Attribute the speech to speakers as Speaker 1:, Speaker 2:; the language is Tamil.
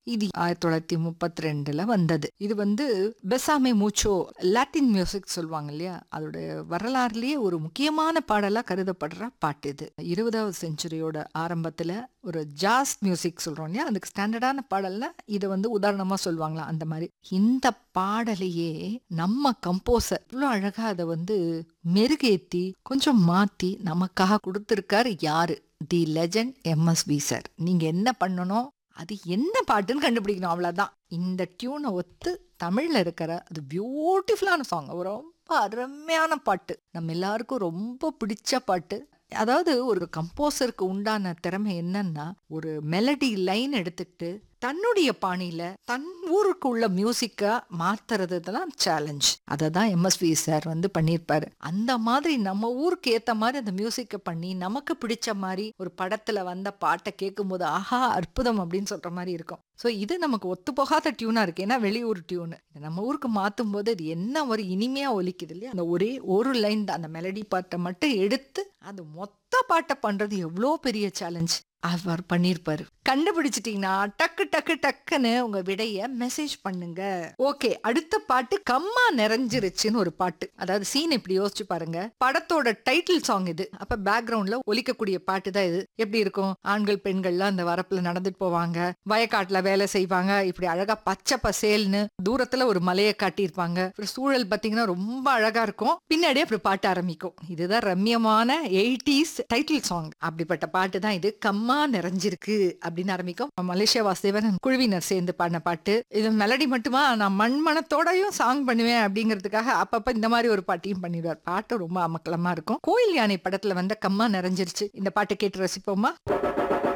Speaker 1: இது ஆயிரத்தி தொள்ளாயிரத்தி முப்பத்தி ரெண்டுல வந்தது இது வந்து பெசாமே மூச்சோ லாட்டின் மியூசிக் சொல்லுவாங்க இல்லையா அதோட வரலாறுலயே ஒரு முக்கியமான பாடலா கருதப்படுற பாட்டு இது இருபதாவது செஞ்சுரியோட ஆரம்பத்துல ஒரு ஜாஸ் மியூசிக் சொல்றோம் இல்லையா அதுக்கு ஸ்டாண்டர்டான பாடல்னா இதை வந்து உதாரணமா சொல்லுவாங்களா அந்த மாதிரி இந்த பாடலையே நம்ம கம்போசர் இவ்வளோ அழகா அதை வந்து மெருகேத்தி கொஞ்சம் மாத்தி நமக்காக கொடுத்துருக்காரு யாரு தி லெஜண்ட் எம்எஸ்வி சார் நீங்க என்ன பண்ணணும் அது என்ன பாட்டுன்னு கண்டுபிடிக்கணும் அவ்வளவுதான் இந்த டியூனை ஒத்து தமிழ்ல இருக்கிற அது பியூட்டிஃபுல்லான சாங் ரொம்ப அருமையான பாட்டு நம்ம எல்லாருக்கும் ரொம்ப பிடிச்ச பாட்டு அதாவது ஒரு கம்போசருக்கு உண்டான திறமை என்னன்னா ஒரு மெலடி லைன் எடுத்துட்டு தன்னுடைய பாணியில தன் ஊருக்கு உள்ள மியூசிக்கா மாத்துறது தான் சேலஞ்ச் அதை தான் எம்எஸ்வி சார் வந்து பண்ணியிருப்பாரு அந்த மாதிரி நம்ம ஊருக்கு ஏத்த மாதிரி அந்த மியூசிக்கை பண்ணி நமக்கு பிடிச்ச மாதிரி ஒரு படத்துல வந்த பாட்டை கேட்கும்போது ஆஹா அற்புதம் அப்படின்னு சொல்ற மாதிரி இருக்கும் ஸோ இது நமக்கு ஒத்து போகாத டியூனா இருக்கு ஏன்னா வெளியூர் டியூனு நம்ம ஊருக்கு மாற்றும் போது இது என்ன ஒரு இனிமையா ஒலிக்குது இல்லையா அந்த ஒரே ஒரு லைன் தான் அந்த மெலடி பாட்டை மட்டும் எடுத்து அது மொத்த பாட்டை பண்றது எவ்வளோ பெரிய சேலஞ்ச் அவர் பண்ணியிருப்பாரு கண்டுபிடிச்சிட்டீங்கன்னா டக்கு டக்கு டக்குன்னு உங்க விடைய மெசேஜ் பண்ணுங்க ஓகே அடுத்த பாட்டு கம்மா நிறைஞ்சிருச்சுன்னு ஒரு பாட்டு அதாவது சீன் இப்படி யோசிச்சு பாருங்க படத்தோட டைட்டில் சாங் இது அப்ப பேக்ரவுண்ட்ல ஒலிக்கக்கூடிய பாட்டு தான் இது எப்படி இருக்கும் ஆண்கள் பெண்கள்லாம் அந்த வரப்புல நடந்துட்டு போவாங்க வயக்காட்டுல வேலை செய்வாங்க இப்படி அழகா பச்சை பசேல்னு தூரத்துல ஒரு மலையை காட்டியிருப்பாங்க அப்புறம் சூழல் பாத்தீங்கன்னா ரொம்ப அழகா இருக்கும் பின்னாடியே அப்படி பாட்டு ஆரம்பிக்கும் இதுதான் ரம்யமான எயிட்டிஸ் டைட்டில் சாங் அப்படிப்பட்ட பாட்டு தான் இது கம்மா நிறைஞ்சிருக்கு அப்படின்னு ஆரம்பிக்கும் மலேசியா வாசுதேவன் குழுவினர் சேர்ந்து பாடின பாட்டு இது மெலடி மட்டுமா நான் மண்மனத்தோடயும் சாங் பண்ணுவேன் அப்படிங்கிறதுக்காக அப்பப்ப இந்த மாதிரி ஒரு பாட்டையும் பண்ணிடுவார் பாட்டு ரொம்ப அமக்கலமா இருக்கும் கோயில் யானை படத்துல வந்த கம்மா நிறைஞ்சிருச்சு இந்த பாட்டு கேட்டு ரசிப்போமா